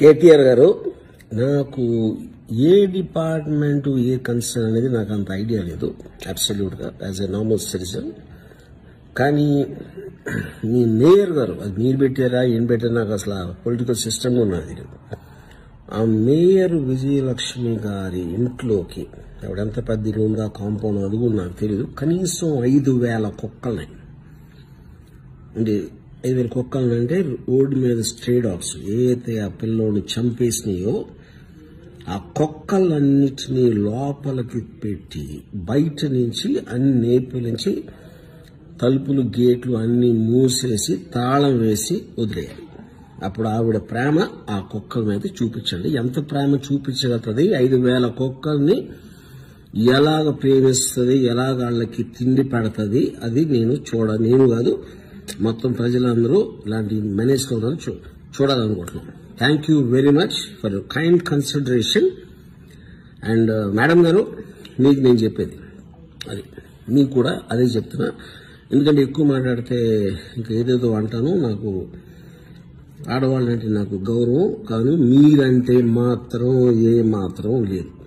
కేటీఆర్ గారు నాకు ఏ డిపార్ట్మెంట్ ఏ కన్సర్న్ అనేది నాకు అంత ఐడియా లేదు అబ్సల్యూట్గా యాజ్ ఎ నార్మల్ సిటిజన్ కానీ మీ మేయర్ గారు అది మీరు పెట్టారా ఏం పెట్టారా నాకు అసలు పొలిటికల్ సిస్టమ్ ఉన్నది తెలియదు ఆ మేయర్ విజయలక్ష్మి గారి ఇంట్లోకి ఎవడెంత పెద్ద ఇల్లు ఉందా కాంపౌండ్ అది కూడా నాకు తెలియదు కనీసం ఐదు వేల కుక్కల్ని అంటే ఐదు వేల కుక్కల్ని అంటే రోడ్డు మీద స్ట్రే డాగ్స్ ఏదైతే ఆ పిల్లోని చంపేసినాయో ఆ కుక్కలన్నిటినీ లోపలికి పెట్టి బయట నుంచి అన్ని నేర్పిలించి తలుపులు గేట్లు అన్ని మూసేసి తాళం వేసి వదిలేయాలి అప్పుడు ఆవిడ ప్రేమ ఆ కుక్కల మీద చూపించండి ఎంత ప్రేమ చూపించగలుగుతుంది ఐదు వేల కుక్కల్ని ఎలాగ ప్రేమిస్తుంది ఎలాగ వాళ్ళకి తిండి పెడుతుంది అది నేను చూడ నేను కాదు మొత్తం ప్రజలందరూ ఇలాంటి మేనేజ్ కావాలని చూ చూడాలనుకుంటున్నాం thank you very much for kind consideration and madam గారు మీకు నేను చెప్పేది అది మీకు కూడా అదే చెప్తున్నా ఎందుకంటే ఎక్కువ మాట్లాడితే ఇంకా ఏదేదో అంటాను నాకు ఆడవాళ్ళంటే నాకు గౌరవం కానీ మీరంటే మాత్రం ఏ మాత్రం లేదు